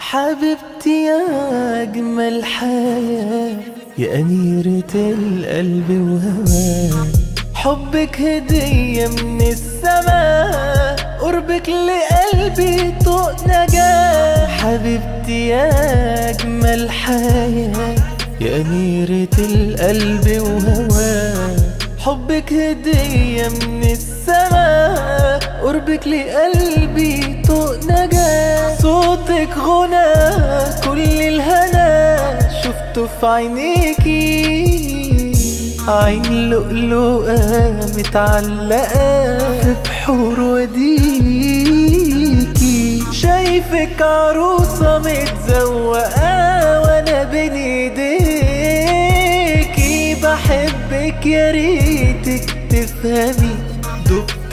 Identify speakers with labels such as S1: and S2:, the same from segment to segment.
S1: حبيبتي يا أجمل حياة يا أميرة القلب وهواه حبك هدية من السماء قربك لقلبي طوق نجاة حبيبتي يا أجمل حياة يا أميرة القلب وهواه حبك هدية من السماء قربك لقلبي طوق نجاة صوتك غنى كل الهنا شفته في عينيكي عين لؤلؤة متعلقة في بحور وديكي شايفك عروسة متزوقة وانا بين ايديكي بحبك يا ريتك تفهمي دبت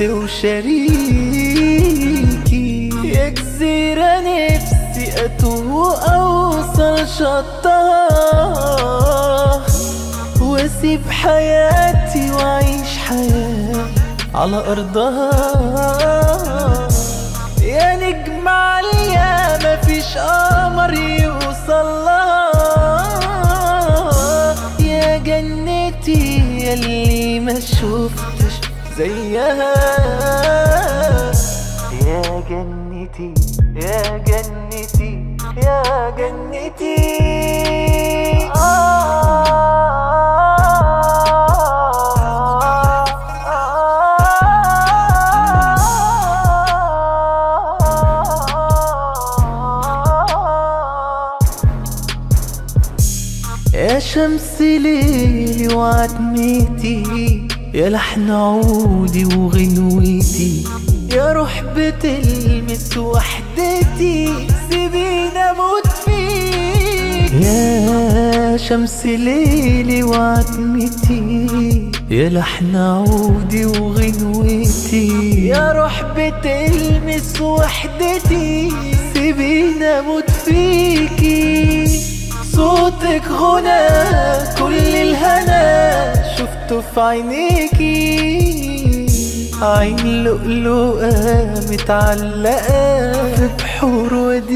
S1: وشريكي يا جزيرة نفسي أتوه وأوصل شطها واسيب حياتي واعيش حياة على ارضها يا نجم عالية مفيش قمر يوصل لها يا جنتي يلي ما شفتش زيها يا جنتي يا جنتي يا جنتي يا شمس ليلي وعتمتي يا لحن عودي وغنوتي يا روح بتلمس وحدتي سيبيني اموت فيك يا شمس ليلي وعتمتي يا لحن عودي وغنوتي يا روح بتلمس وحدتي سيبيني اموت فيكي صوتك غنى كل الهنا شفته في عينيكي عين لؤلؤة متعلقة في بحور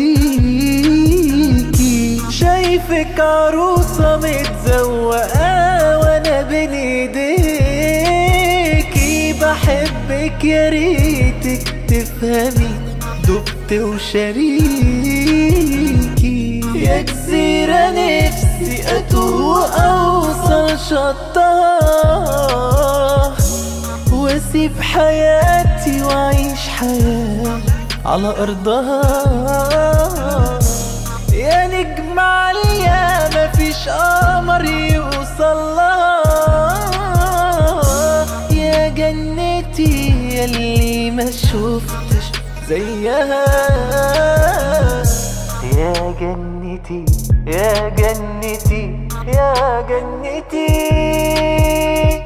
S1: وديكي شايفك عروسة متزوقة وانا بين ايديكي بحبك يا ريتك تفهمي دبت وشريكي يا جزيرة نفسي أتوه أوصل شطها واسيب حياتي واعيش حياة على أرضها يا نجم عالية مفيش قمر يوصل لها يا جنتي يلي ما شفتش زيها يا جنتي يا جنتي يا جنتي